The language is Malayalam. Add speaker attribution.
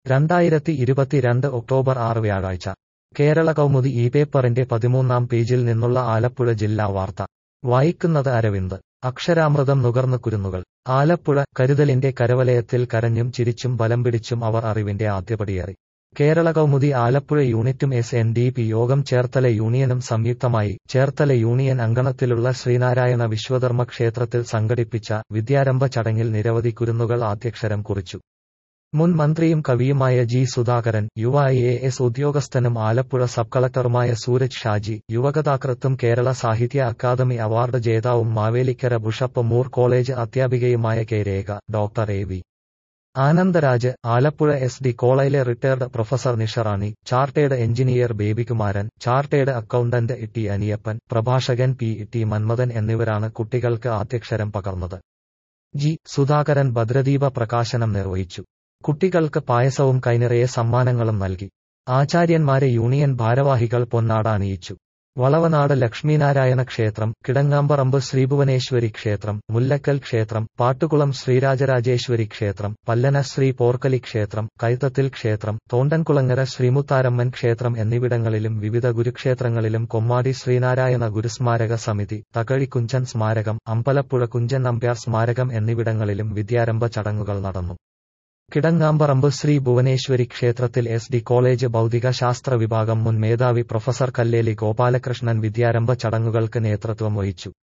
Speaker 1: രണ്ടായിരത്തി ഇരുപത്തിരണ്ട് ഒക്ടോബർ ആറ് വ്യാഴാഴ്ച കേരള കൗമുദി ഈ പേപ്പറിന്റെ പതിമൂന്നാം പേജിൽ നിന്നുള്ള ആലപ്പുഴ ജില്ലാ വാർത്ത വായിക്കുന്നത് അരവിന്ദ് അക്ഷരാമൃതം നുകർന്നു കുരുന്നുകൾ ആലപ്പുഴ കരുതലിന്റെ കരവലയത്തിൽ കരഞ്ഞും ചിരിച്ചും ബലം പിടിച്ചും അവർ അറിവിന്റെ ആദ്യപടിയേറി കേരള കൗമുദി ആലപ്പുഴ യൂണിറ്റും എസ് എൻ ഡി പി യോഗം ചേർത്തല യൂണിയനും സംയുക്തമായി ചേർത്തല യൂണിയൻ അങ്കണത്തിലുള്ള ശ്രീനാരായണ വിശ്വധർമ്മ ക്ഷേത്രത്തിൽ സംഘടിപ്പിച്ച വിദ്യാരംഭ ചടങ്ങിൽ നിരവധി കുരുന്നുകൾ ആദ്യക്ഷരം കുറിച്ചു മുൻ മന്ത്രിയും കവിയുമായ ജി സുധാകരൻ യുവ എ എസ് ഉദ്യോഗസ്ഥനും ആലപ്പുഴ സബ് കളക്ടറുമായ സൂരജ് ഷാജി യുവകഥാകൃത്തും കേരള സാഹിത്യ അക്കാദമി അവാർഡ് ജേതാവും മാവേലിക്കര ബുഷപ്പ് മൂർ കോളേജ് അധ്യാപികയുമായ K Rekha doctor A V Anandaraj Alappuzha S D കോളേജിലെ retired professor Nisharani chartered engineer Babykumaran chartered accountant T Aniyappan പ്രഭാഷകൻ പി ടി മന്മഥൻ എന്നിവരാണ് കുട്ടികൾക്ക് ആദ്യക്ഷരം പകർന്നത് ജി സുധാകരൻ ഭദ്രദീപ പ്രകാശനം നിർവഹിച്ചു കുട്ടികൾക്ക് പായസവും കൈനിറയെ സമ്മാനങ്ങളും നൽകി ആചാര്യന്മാരെ യൂണിയൻ ഭാരവാഹികൾ പൊന്നാട അണിയിച്ചു വളവനാട് ലക്ഷ്മീനാരായണ ക്ഷേത്രം കിടങ്ങാമ്പറമ്പ് ശ്രീഭുവനേശ്വരി ക്ഷേത്രം മുല്ലക്കൽ ക്ഷേത്രം പാട്ടുകുളം ശ്രീരാജരാജേശ്വരി ക്ഷേത്രം പല്ലന ശ്രീ പോർക്കലി ക്ഷേത്രം കൈത്തത്തിൽ ക്ഷേത്രം തോണ്ടൻകുളങ്ങര ശ്രീമുത്താരമ്മൻ ക്ഷേത്രം എന്നിവിടങ്ങളിലും വിവിധ ഗുരുക്ഷേത്രങ്ങളിലും കൊമ്മാടി ശ്രീനാരായണ ഗുരുസ്മാരക സമിതി തകഴി കുഞ്ചൻ സ്മാരകം അമ്പലപ്പുഴ കുഞ്ചൻ നമ്പ്യാർ സ്മാരകം എന്നിവിടങ്ങളിലും വിദ്യാരംഭ ചടങ്ങുകൾ നടന്നു കിടങ്ങാമ്പറമ്പ് ശ്രീ ഭുവനേശ്വരി ക്ഷേത്രത്തിൽ എസ് ഡി കോളേജ് ഭൗതിക ശാസ്ത്ര വിഭാഗം മുൻ മേധാവി പ്രൊഫസർ കല്ലേലി ഗോപാലകൃഷ്ണൻ വിദ്യാരംഭ ചടങ്ങുകൾക്ക് നേതൃത്വം വഹിച്ചു